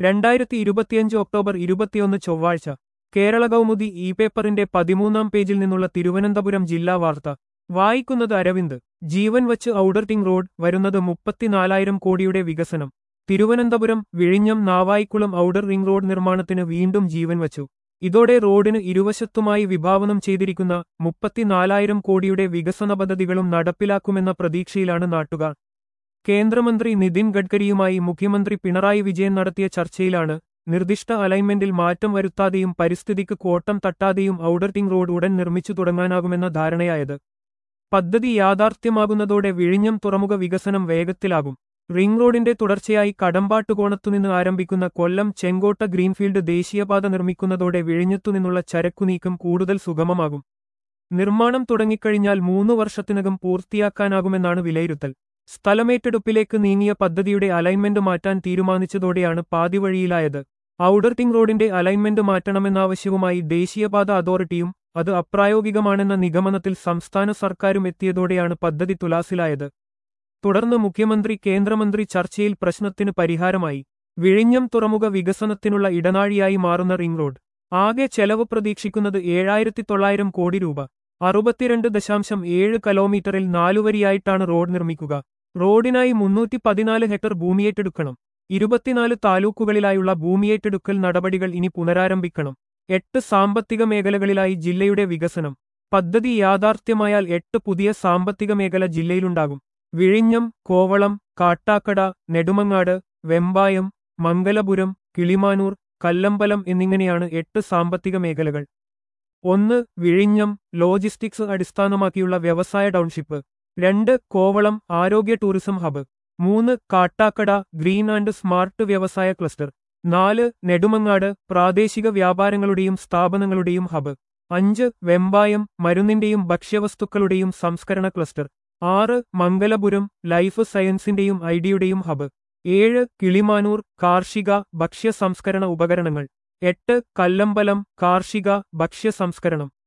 രണ്ടായിരത്തി ഇരുപത്തിയഞ്ച് ഒക്ടോബർ ഇരുപത്തിയൊന്ന് ചൊവ്വാഴ്ച കേരള കൗമുദി ഇ പേപ്പറിന്റെ പതിമൂന്നാം പേജിൽ നിന്നുള്ള തിരുവനന്തപുരം ജില്ലാ വാർത്ത വായിക്കുന്നത് അരവിന്ദ് ജീവൻ വച്ച് ഔഡർ ടിങ് റോഡ് വരുന്നത് മുപ്പത്തിനാലായിരം കോടിയുടെ വികസനം തിരുവനന്തപുരം വിഴിഞ്ഞം നാവായിക്കുളം ഔഡർ റിംഗ് റോഡ് നിർമ്മാണത്തിന് വീണ്ടും ജീവൻ വച്ചു ഇതോടെ റോഡിന് ഇരുവശത്തുമായി വിഭാവനം ചെയ്തിരിക്കുന്ന മുപ്പത്തിനാലായിരം കോടിയുടെ വികസന പദ്ധതികളും നടപ്പിലാക്കുമെന്ന പ്രതീക്ഷയിലാണ് നാട്ടുകാർ കേന്ദ്രമന്ത്രി നിതിൻ ഗഡ്കരിയുമായി മുഖ്യമന്ത്രി പിണറായി വിജയൻ നടത്തിയ ചർച്ചയിലാണ് നിർദ്ദിഷ്ട അലൈൻമെന്റിൽ മാറ്റം വരുത്താതെയും പരിസ്ഥിതിക്ക് കോട്ടം തട്ടാതെയും ഔഡർ ടിങ് റോഡ് ഉടൻ നിർമ്മിച്ചു തുടങ്ങാനാകുമെന്ന ധാരണയായത് പദ്ധതി യാഥാർത്ഥ്യമാകുന്നതോടെ വിഴിഞ്ഞം തുറമുഖ വികസനം വേഗത്തിലാകും റിംഗ് റോഡിന്റെ തുടർച്ചയായി കടമ്പാട്ടുകോണത്തുനിന്ന് ആരംഭിക്കുന്ന കൊല്ലം ചെങ്കോട്ട ഗ്രീൻഫീൽഡ് ദേശീയപാത നിർമ്മിക്കുന്നതോടെ വിഴിഞ്ഞത്തുനിന്നുള്ള ചരക്കുനീക്കം കൂടുതൽ സുഗമമാകും നിർമ്മാണം തുടങ്ങിക്കഴിഞ്ഞാൽ മൂന്നു വർഷത്തിനകം പൂർത്തിയാക്കാനാകുമെന്നാണ് വിലയിരുത്തൽ സ്ഥലമേറ്റെടുപ്പിലേക്ക് നീങ്ങിയ പദ്ധതിയുടെ അലൈൻമെന്റ് മാറ്റാൻ തീരുമാനിച്ചതോടെയാണ് പാതിവഴിയിലായത് ഔഡർ ടിങ് റോഡിന്റെ അലൈൻമെന്റ് മാറ്റണമെന്നാവശ്യവുമായി ദേശീയപാത അതോറിറ്റിയും അത് അപ്രായോഗികമാണെന്ന നിഗമനത്തിൽ സംസ്ഥാന സർക്കാരും എത്തിയതോടെയാണ് പദ്ധതി തുലാസിലായത് തുടർന്ന് മുഖ്യമന്ത്രി കേന്ദ്രമന്ത്രി ചർച്ചയിൽ പ്രശ്നത്തിന് പരിഹാരമായി വിഴിഞ്ഞം തുറമുഖ വികസനത്തിനുള്ള ഇടനാഴിയായി മാറുന്ന റിംഗ് റോഡ് ആകെ ചെലവ് പ്രതീക്ഷിക്കുന്നത് ഏഴായിരത്തി തൊള്ളായിരം കോടി രൂപ അറുപത്തിരണ്ട് ദശാംശം ഏഴ് കിലോമീറ്ററിൽ നാലുവരിയായിട്ടാണ് റോഡ് നിർമ്മിക്കുക റോഡിനായി മുന്നൂറ്റി പതിനാല് ഹെക്ടർ ഭൂമിയേറ്റെടുക്കണം ഇരുപത്തിനാല് താലൂക്കുകളിലായുള്ള ഭൂമിയേറ്റെടുക്കൽ നടപടികൾ ഇനി പുനരാരംഭിക്കണം എട്ട് സാമ്പത്തിക മേഖലകളിലായി ജില്ലയുടെ വികസനം പദ്ധതി യാഥാർത്ഥ്യമായാൽ എട്ട് പുതിയ സാമ്പത്തിക മേഖല ജില്ലയിലുണ്ടാകും വിഴിഞ്ഞം കോവളം കാട്ടാക്കട നെടുമങ്ങാട് വെമ്പായം മംഗലപുരം കിളിമാനൂർ കല്ലമ്പലം എന്നിങ്ങനെയാണ് എട്ട് സാമ്പത്തിക മേഖലകൾ ഒന്ന് വിഴിഞ്ഞം ലോജിസ്റ്റിക്സ് അടിസ്ഥാനമാക്കിയുള്ള വ്യവസായ ടൗൺഷിപ്പ് രണ്ട് കോവളം ആരോഗ്യ ടൂറിസം ഹബ്ബ് മൂന്ന് കാട്ടാക്കട ഗ്രീൻ ആൻഡ് സ്മാർട്ട് വ്യവസായ ക്ലസ്റ്റർ നാല് നെടുമങ്ങാട് പ്രാദേശിക വ്യാപാരങ്ങളുടെയും സ്ഥാപനങ്ങളുടെയും ഹബ്ബ് അഞ്ച് വെമ്പായം മരുന്നിന്റെയും ഭക്ഷ്യവസ്തുക്കളുടെയും സംസ്കരണ ക്ലസ്റ്റർ ആറ് മംഗലപുരം ലൈഫ് സയൻസിന്റെയും ഐഡിയുടെയും ഹബ്ബ് ഏഴ് കിളിമാനൂർ കാർഷിക ഭക്ഷ്യ സംസ്കരണ ഉപകരണങ്ങൾ എട്ട് കല്ലമ്പലം കാർഷിക ഭക്ഷ്യ സംസ്കരണം